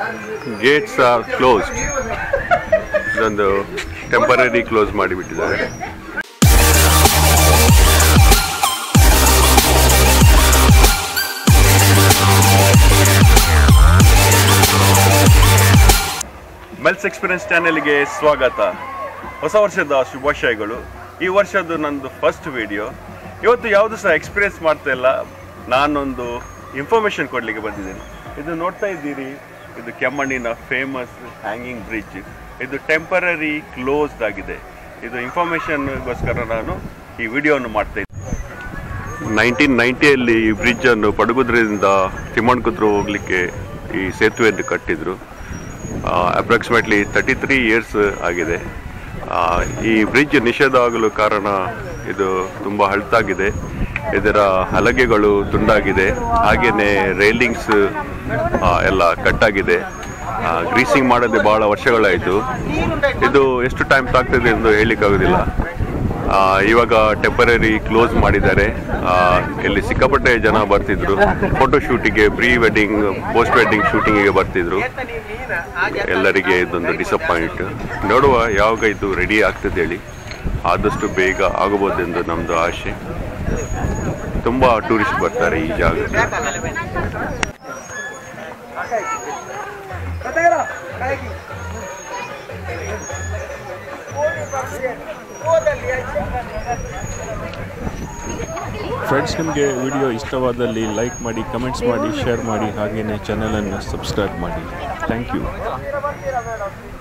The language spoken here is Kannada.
ಗೇಟ್ಸ್ ಆರ್ ಕ್ಲೋಸ್ಡ್ ಇದೊಂದು ಟೆಂಪರರಿ ಕ್ಲೋಸ್ ಮಾಡಿಬಿಟ್ಟಿದ್ದಾರೆ ಮೆಲ್ಸ್ ಎಕ್ಸ್ಪೀರಿಯನ್ಸ್ ಚಾನೆಲ್ಗೆ ಸ್ವಾಗತ ಹೊಸ ವರ್ಷದ ಶುಭಾಶಯಗಳು ಈ ವರ್ಷದ್ದು ನಂದು ಫಸ್ಟ್ ವಿಡಿಯೋ ಇವತ್ತು ಯಾವುದು ಸಹ ಎಕ್ಸ್ಪೀರಿಯನ್ಸ್ ಮಾಡ್ತಾ ಇಲ್ಲ ನಾನೊಂದು ಇನ್ಫಾರ್ಮೇಷನ್ ಕೊಡಲಿಕ್ಕೆ ಬಂದಿದ್ದೇನೆ ಇದು ನೋಡ್ತಾ ಇದ್ದೀರಿ ಇದು ಕೆಮ್ಮಣ್ಣಿನ ಫೇಮಸ್ ಹ್ಯಾಂಗಿಂಗ್ ಬ್ರಿಡ್ಜ್ ಇದು ಟೆಂಪರರಿ ಕ್ಲೋಸ್ಡ್ ಆಗಿದೆ ಇದು ಇನ್ಫಾರ್ಮೇಷನ್ಗೋಸ್ಕರ ನಾನು ಈ ವಿಡಿಯೋವನ್ನು ಮಾಡ್ತಾ ಇದ್ದೀನಿ ನೈನ್ಟೀನ್ ನೈಂಟಿಯಲ್ಲಿ ಈ ಬ್ರಿಡ್ಜನ್ನು ಪಡುಗುದ್ರಿಂದ ತಿಮ್ಮಣ್ಕುದ್ರು ಹೋಗಲಿಕ್ಕೆ ಈ ಸೇತುವೆಯನ್ನು ಕಟ್ಟಿದ್ರು ಅಪ್ರಾಕ್ಸಿಮೇಟ್ಲಿ ತರ್ಟಿ ತ್ರೀ ಇಯರ್ಸ್ ಆಗಿದೆ ಆ, ಈ ಬ್ರಿಡ್ಜ್ ನಿಷೇಧ ಆಗಲು ಕಾರಣ ಇದು ತುಂಬ ಹಳತಾಗಿದೆ ಇದರ ಹಲಗೆಗಳು ತುಂಡಾಗಿದೆ ಹಾಗೆಯೇ ರೈಲಿಂಗ್ಸ್ ಎಲ್ಲ ಕಟ್ಟಾಗಿದೆ ಗ್ರೀಸಿಂಗ್ ಮಾಡದೆ ಭಾಳ ವರ್ಷಗಳಾಯಿತು ಇದು ಎಷ್ಟು ಟೈಮ್ ತಾಗ್ತದೆ ಎಂದು ಹೇಳಲಿಕ್ಕಾಗೋದಿಲ್ಲ ಆ, ಇವಾಗ ಟೆಂಪರರಿ ಕ್ಲೋಸ್ ಮಾಡಿದ್ದಾರೆ ಆ, ಇಲ್ಲಿ ಸಿಕ್ಕಾಪಟ್ಟೆ ಜನ ಬರ್ತಿದ್ರು ಫೋಟೋ ಶೂಟಿಗೆ ಪ್ರೀ ವೆಡ್ಡಿಂಗ್ ಪೋಸ್ಟ್ ವೆಡ್ಡಿಂಗ್ ಶೂಟಿಂಗಿಗೆ ಬರ್ತಿದ್ರು ಎಲ್ಲರಿಗೆ ಇದೊಂದು ಡಿಸಪಾಯಿಂಟ್ ನೋಡುವ ಯಾವಾಗ ಇದು ರೆಡಿ ಆಗ್ತದೆ ಹೇಳಿ ಆದಷ್ಟು ಬೇಗ ಆಗಬಹುದೆಂದು ನಮ್ಮದು ಆಶೆ ತುಂಬ ಟೂರಿಸ್ಟ್ ಬರ್ತಾರೆ ಈ ಜಾಗಕ್ಕೆ ಫ್ರೆಂಡ್ಸ್ ನಿಮಗೆ ವಿಡಿಯೋ ಇಷ್ಟವಾದಲ್ಲಿ ಲೈಕ್ ಮಾಡಿ ಕಮೆಂಟ್ಸ್ ಮಾಡಿ ಶೇರ್ ಮಾಡಿ ಹಾಗೆಯೇ ಚಾನಲನ್ನು ಸಬ್ಸ್ಕ್ರೈಬ್ ಮಾಡಿ ಥ್ಯಾಂಕ್ ಯು